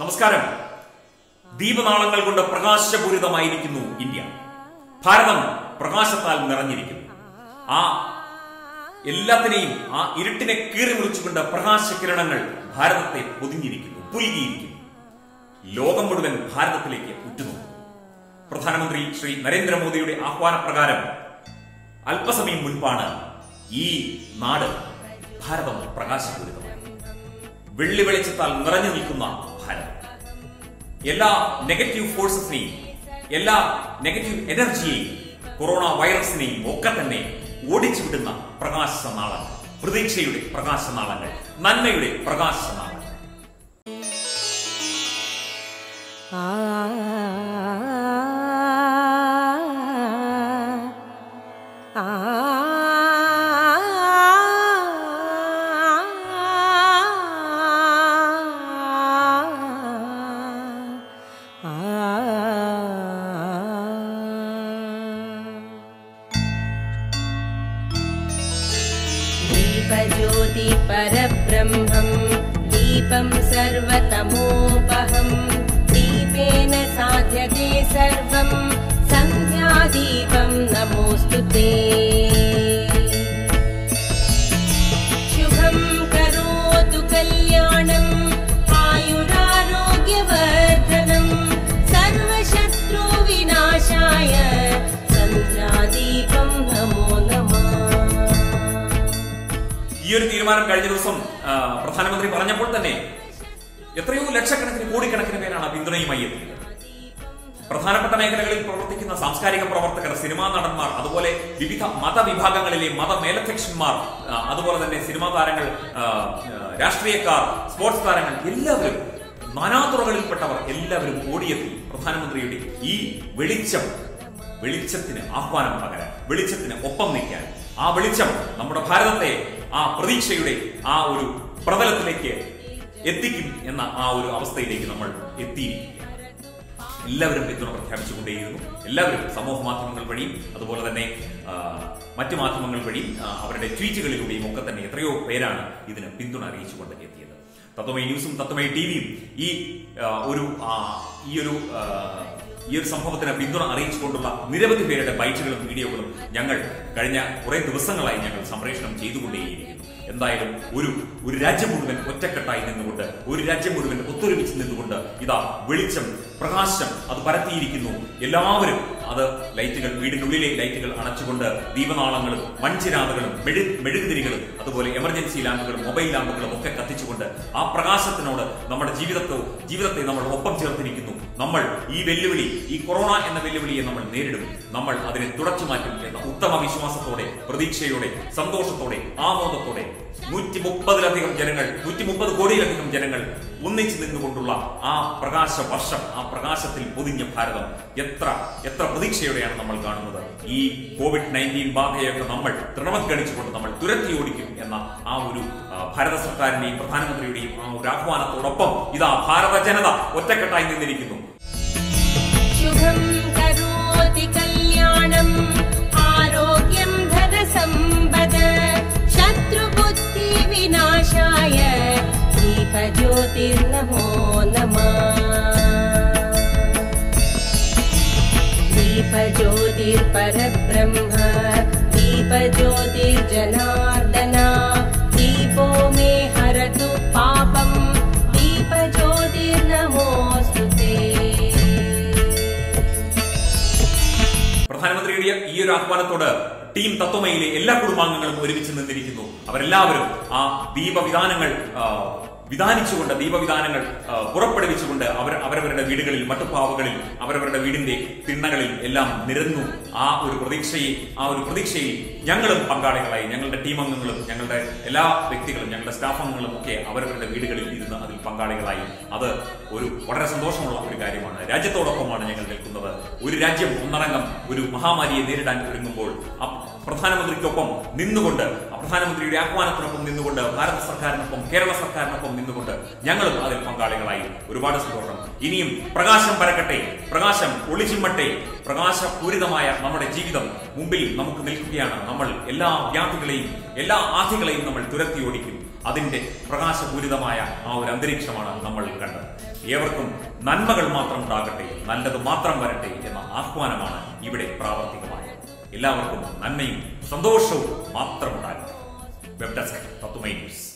നമസ്കാരം ദീപനാളങ്ങൾ കൊണ്ട് പ്രകാശപൂരിതമായിരിക്കുന്നു ഇന്ത്യ ഭാരതം പ്രകാശത്താൽ നിറഞ്ഞിരിക്കുന്നു ആ എല്ലാത്തിനെയും ആ ഇരുട്ടിനെ കീറി മുറിച്ചുകൊണ്ട് പ്രകാശകിരണങ്ങൾ ഭാരതത്തെ പൊതിഞ്ഞിരിക്കുന്നു പുലുകിയിരിക്കുന്നു ലോകം മുഴുവൻ ഭാരതത്തിലേക്ക് ഉറ്റുനോക്കുന്നു പ്രധാനമന്ത്രി ശ്രീ നരേന്ദ്രമോദിയുടെ ആഹ്വാനപ്രകാരം അല്പസമയം മുൻപാണ് ഈ നാട് ഭാരതം പ്രകാശപൂരിതമായി വെള്ളി വെളിച്ചത്താൽ നിറഞ്ഞു നിൽക്കുന്ന ഭാരതം എല്ലാ നെഗറ്റീവ് ഫോഴ്സസിനെയും എല്ലാ നെഗറ്റീവ് എനർജിയെയും കൊറോണ വൈറസിനെയും ഒക്കെ തന്നെ ഓടിച്ചുവിടുന്ന പ്രകാശനാളങ്ങൾ പ്രതീക്ഷയുടെ പ്രകാശനാളങ്ങൾ നന്മയുടെ പ്രകാശനാളങ്ങൾ दीपज्योति परब्रह्मम् दीपं सर्वतमोपहम् दीपेन साध्यते सर्वम् सन्ध्यादीपं नमोऽस्तु ते शुभं करोतु कल्याणम् आयुरारोग्यवर्धनम् सर्वशत्रुविनाशाय सन्ध्यादीपं नमो नमः ഈ ഒരു തീരുമാനം കഴിഞ്ഞ ദിവസം ആ, പ്രധാനമന്ത്രി പറഞ്ഞപ്പോൾ തന്നെ എത്രയോ ലക്ഷക്കണക്കിന് കോടിക്കണക്കിന് പേരാണ് പിന്തുണയുമായി എത്തിയത് പ്രധാനപ്പെട്ട മേഖലകളിൽ പ്രവർത്തിക്കുന്ന സാംസ്കാരിക പ്രവർത്തകർ സിനിമാ നടന്മാർ അതുപോലെ വിവിധ മതവിഭാഗങ്ങളിലെ മതമേലധ്യക്ഷന്മാർ ആ, അതുപോലെ തന്നെ സിനിമാ താരങ്ങൾ ആ, ആ, രാഷ്ട്രീയക്കാർ സ്പോർട്സ് താരങ്ങൾ എല്ലാവരും നാനാതുറകളിൽപ്പെട്ടവർ എല്ലാവരും ഓടിയെത്തി പ്രധാനമന്ത്രിയുടെ ഈ വെളിച്ചം വെളിച്ചത്തിന് ആഹ്വാനം പകരാൻ വെളിച്ചത്തിന് ഒപ്പം നിൽക്കാൻ ആ വെളിച്ചം നമ്മുടെ ഭാരതത്തെ ആ പ്രതീക്ഷയുടെ ആ ഒരു പ്രതലത്തിലേക്ക് എത്തിക്കും എന്ന ആ ഒരു അവസ്ഥയിലേക്ക് നമ്മൾ എത്തിയിരിക്കുകയാണ് എല്ലാവരും പിന്തുണ പ്രഖ്യാപിച്ചുകൊണ്ടേയിരുന്നു എല്ലാവരും സമൂഹ മാധ്യമങ്ങൾ വഴിയും അതുപോലെ തന്നെ ആ, മറ്റു മാധ്യമങ്ങൾ വഴിയും ആ, അവരുടെ ട്വീറ്റുകളിലൂടെയും ഒക്കെ തന്നെ എത്രയോ പേരാണ് ഇതിന് പിന്തുണ അറിയിച്ചുകൊണ്ട് എത്തിയത് തത്വമൈ ന്യൂസും തത്വമൈ ടിവിയും ഈ ആ, ഒരു ആ, ഈ ഒരു ആ, ഈ ഒരു സംഭവത്തിന് പിന്തുണ അറിയിച്ചുകൊണ്ടുള്ള നിരവധി പേരുടെ ബൈറ്റുകളും വീഡിയോകളും ഞങ്ങൾ കഴിഞ്ഞ കുറെ ദിവസങ്ങളായി ഞങ്ങൾ സംപ്രേഷണം ചെയ്തുകൊണ്ടേയിരിക്കുന്നു എന്തായാലും ഒരു ഒരു രാജ്യം മുഴുവൻ ഒറ്റക്കെട്ടായി നിന്നുകൊണ്ട് ഒരു രാജ്യം മുഴുവൻ ഒത്തൊരുമിച്ച് നിന്നുകൊണ്ട് ഇതാ വെളിച്ചം പ്രകാശം അത് പരത്തിയിരിക്കുന്നു എല്ലാവരും അത് ലൈറ്റുകൾ വീടിനുള്ളിലെ ലൈറ്റുകൾ അണച്ചുകൊണ്ട് ദീപനാളങ്ങളും മൺചിരാതുകളും മെഴു മെഴുകുതിരികളും അതുപോലെ എമർജൻസി ലാമ്പുകളും മൊബൈൽ ലാമ്പുകളും ഒക്കെ കത്തിച്ചുകൊണ്ട് ആ പ്രകാശത്തിനോട് നമ്മുടെ ജീവിതത്തെ ജീവിതത്തെ നമ്മൾ ഒപ്പം ചേർത്തിരിക്കുന്നു നമ്മൾ ഈ വെല്ലുവിളി ഈ കൊറോണ എന്ന വെല്ലുവിളിയെ നമ്മൾ നേരിടും നമ്മൾ അതിനെ തുടച്ചു മാറ്റും എന്ന ഉത്തമ വിശ്വാസത്തോടെ പ്രതീക്ഷയോടെ സന്തോഷത്തോടെ ആമോദത്തോടെ നൂറ്റി മുപ്പതിലധികം ജനങ്ങൾ നൂറ്റി മുപ്പത് കോടിയിലധികം ജനങ്ങൾ ഒന്നിച്ചു നിന്നുകൊണ്ടുള്ള ആ പ്രകാശ വർഷം ആ പ്രകാശത്തിൽ പൊതിഞ്ഞ ഭാരതം എത്ര എത്ര പ്രതീക്ഷയോടെയാണ് നമ്മൾ കാണുന്നത് ഈ കോവിഡ് നയൻറ്റീൻ ബാധയൊക്കെ നമ്മൾ തൃണവത്ഗണിച്ചുകൊണ്ട് നമ്മൾ തുരത്തി ഓടിക്കും എന്ന ആ ഒരു ആ, ഭാരത സർക്കാരിന്റെയും പ്രധാനമന്ത്രിയുടെയും ആ ഒരു ആഹ്വാനത്തോടൊപ്പം ഇതാ ഭാരത ജനത ഒറ്റക്കെട്ടായി നിന്നിരിക്കുന്നു शुभं करोति कल्याणम् आरोग्यं धनसम्पद शत्रुबुद्धिविनाशाय दीपज्योतिर्नमो नमः दीपज्योतिर्परब्रह्म दीपज्योतिर्जनार्दन दीपो मे हरतु पापम् दीपज्योतिर्नमोऽस्तु ते പ്രധാനമന്ത്രിയുടെ ഈ ഒരു ആഹ്വാനത്തോട് ടീം തത്വമയിലെ എല്ലാ കുടുംബാംഗങ്ങളും ഒരുമിച്ച് നിന്നിരിക്കുന്നു അവരെല്ലാവരും ആ ദീപവിധാനങ്ങൾ ആ, വിധാനിച്ചുകൊണ്ട് ദീപവിധാനങ്ങൾ ആ, പുറപ്പെടുവിച്ചുകൊണ്ട് അവർ അവരവരുടെ വീടുകളിൽ മട്ടുപ്പാവുകളിൽ അവരവരുടെ വീടിന്റെ തിണ്ണകളിൽ എല്ലാം നിരന്നു ആ ഒരു പ്രതീക്ഷയെ ആ ഒരു പ്രതീക്ഷയിൽ ഞങ്ങളും പങ്കാളികളായി ഞങ്ങളുടെ ടീം അംഗങ്ങളും ഞങ്ങളുടെ എല്ലാ വ്യക്തികളും ഞങ്ങളുടെ സ്റ്റാഫ് അംഗങ്ങളും ഒക്കെ അവരവരുടെ വീടുകളിൽ ഇരുന്ന് അതിൽ പങ്കാളികളായി അത് ഒരു വളരെ സന്തോഷമുള്ള ഒരു കാര്യമാണ് രാജ്യത്തോടൊപ്പമാണ് ഞങ്ങൾ നിൽക്കുന്നത് ഒരു രാജ്യം ഒന്നടങ്കം ഒരു മഹാമാരിയെ നേരിടാൻ ഒരുങ്ങുമ്പോൾ ആ പ്രധാനമന്ത്രിക്കൊപ്പം നിന്നുകൊണ്ട് ആ പ്രധാനമന്ത്രിയുടെ ആഹ്വാനത്തിനൊപ്പം നിന്നുകൊണ്ട് ഭാരത സർക്കാരിനൊപ്പം കേരള സർക്കാരിനൊപ്പം നിന്നുകൊണ്ട് ഞങ്ങളും അതിൽ പങ്കാളികളായി ഒരുപാട് സന്തോഷം ഇനിയും പ്രകാശം പരക്കട്ടെ പ്രകാശം ഒളിച്ചിമ്മട്ടെ പ്രകാശപൂരിതമായ നമ്മുടെ ജീവിതം മുമ്പിൽ നമുക്ക് നിൽക്കുകയാണ് നമ്മൾ എല്ലാ വ്യാധികളെയും എല്ലാ ആധികളെയും നമ്മൾ തുരത്തി ഓടിക്കും അതിന്റെ പ്രകാശപൂരിതമായ ആ ഒരു അന്തരീക്ഷമാണ് നമ്മൾ കണ്ടത് ഏവർക്കും നന്മകൾ മാത്രം ഉണ്ടാകട്ടെ നല്ലത് മാത്രം വരട്ടെ എന്ന ആഹ്വാനമാണ് ഇവിടെ പ്രാവർത്തികമായത് എല്ലാവർക്കും നന്മയും സന്തോഷവും മാത്രം ഉണ്ടാകട്ടെ വെബ് ഡെസ്ക് തത്തുമൈ ന്യൂസ്